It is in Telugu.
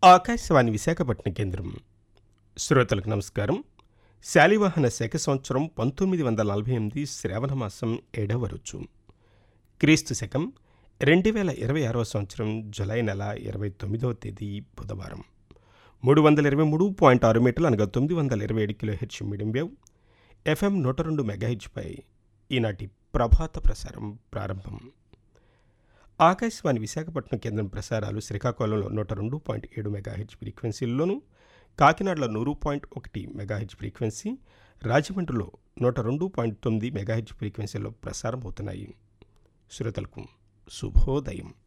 ఆకాశవాణి విశాఖపట్నం కేంద్రం శ్రోతలకు నమస్కారం శాలివాహన శక సంవత్సరం పంతొమ్మిది వందల నలభై ఎనిమిది శ్రావణ మాసం ఏడవ రుచు క్రీస్తు శకం రెండు వేల ఇరవై ఆరవ సంవత్సరం జులై నెల ఇరవై తొమ్మిదవ తేదీ బుధవారం మూడు వందల ఇరవై మూడు పాయింట్ ఆరు మీటర్లు అనగా తొమ్మిది వందల ఇరవై ఏడు kilohertz medium wave FM నూట రెండు మెగాహెచ్పై ఈనాటి ప్రభాత ప్రసారం ప్రారంభం ఆకాశవాణి విశాఖపట్నం కేంద్రం ప్రసారాలు శ్రీకాకుళంలో నూట రెండు పాయింట్ ఏడు మెగాహెచ్ ఫ్రీక్వెన్సీల్లోనూ కాకినాడలో నూరు పాయింట్ ఒకటి మెగాహెచ్ ఫ్రీక్వెన్సీ రాజమండ్రిలో నూట రెండు పాయింట్ తొమ్మిది మెగాహెచ్ ఫ్రీక్వెన్సీలో ప్రసారం అవుతున్నాయి శ్రోతలకు శుభోదయం